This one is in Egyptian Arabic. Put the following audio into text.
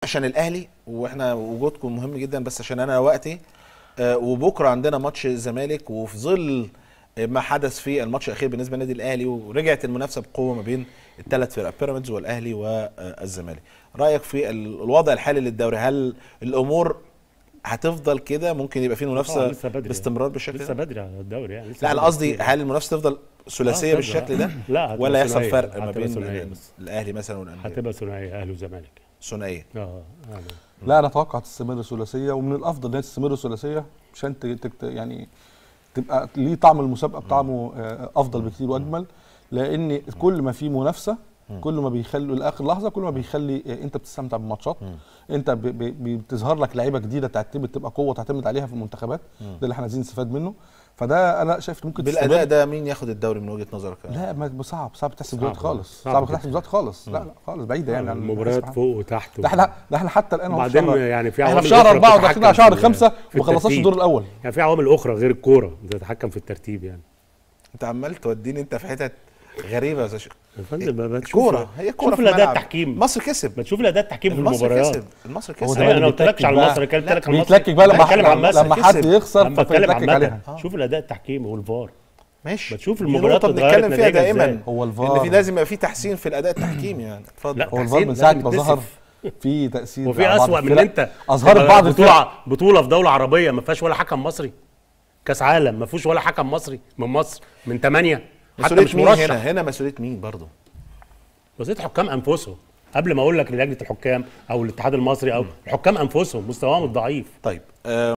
عشان الاهلي واحنا وجودكم مهم جدا بس عشان انا وقتي آه، وبكره عندنا ماتش الزمالك وفي ظل ما حدث في الماتش الاخير بالنسبه للنادي الاهلي ورجعت المنافسه بقوه ما بين الثلاث فرق بيراميدز والاهلي والزمالك رايك في ال- الوضع الحالي للدوري هل الامور هتفضل كده ممكن يبقى في طبعاً منافسه لسه بدري. باستمرار بالشكل لسه ده بدري على الدوري يعني لسه لا انا بدري قصدي كتير. هل المنافسه تفضل ثلاثيه آه، بالشكل ده لا هتبقى ولا يحصل ثنائية. فرق ما هتبقى بين ثنائية بس. الاهلي مثلا والانديه هتبقى ثنائيه اهلي وزمالك ثنائيه اه آه. لا انا اتوقع تستمر ثلاثيه ومن الافضل انها تستمر ثلاثيه عشان ت- تكت يعني تبقى ليه طعم المسابقه بطعمه آه، افضل بكتير واجمل لان كل ما في منافسه كل ما بيخلوا لاخر لحظه كل ما بيخلي آه، انت بتستمتع بالماتشات انت ب- ب- بتظهر لك لعيبه جديده تعتمد تبقى قوه تعتمد عليها في المنتخبات ده اللي احنا عايزين نستفاد منه فده انا شايف ممكن بالاداء تستمر ده مين ياخد الدوري من وجهه نظرك لا ما صعب صعب تحسب صعب دلوقتي خالص صعب صعب جدا. تحسب دلوقتي خالص لا لا خالص بعيده يعني عن المباريات الناس. فوق وتحت ده احنا ده احنا حتى الان أهو في وبعدين شهر- يعني في احنا عوامل في شهر أخرى اربعه وداخلين على بتتحكم شهر في- خمسه في وما خلصناش الترتيب. الدور الاول يعني في عوامل اخرى غير الكوره بتتحكم في الترتيب يعني انت عمال توديني انت في حتت غريبه يا استاذ يا فندم ما بتشوف كوره هي كوره شوف في الاداء الملعب. التحكيم مصر كسب ما تشوف الاداء التحكيم في المصري المباريات كسب المصري هو كسب ده أيوة، انا اللي قلت لكش على بيتلكك المصري بقى. قلت لك على المصري بيتلكك بقى لما أنا بتكلم عن لما المصري. لما حد كسب. يخسر لما بتكلم فبيتلكك عامة عليها شوف الاداء التحكيمي والفار ماشي بتشوف دي المباريات نقطة اتغيرت بنتكلم فيها نتائجها دائما إزاي. هو ان الفار في لازم يبقى في تحسين في الاداء التحكيمي يعني اتفضل لا، هو الفار تحسين من ساعه لازم ما يتنسف. ظهر في تاثير وفي على بعض اسوأ من الفرق. ان انت اظهرت تبقى بعض الفرق بطوله بطوله في دوله عربيه ما فيهاش ولا حكم مصري كاس عالم ما فيهوش ولا حكم مصري من مصر من ثمانيه حتى مسؤولية مش مين مرشح هنا هنا مسؤولية مين برضه وزيت حكام انفسهم قبل ما اقول لك لجنه الحكام او الاتحاد المصري او الحكام انفسهم مستواهم الضعيف طيب آه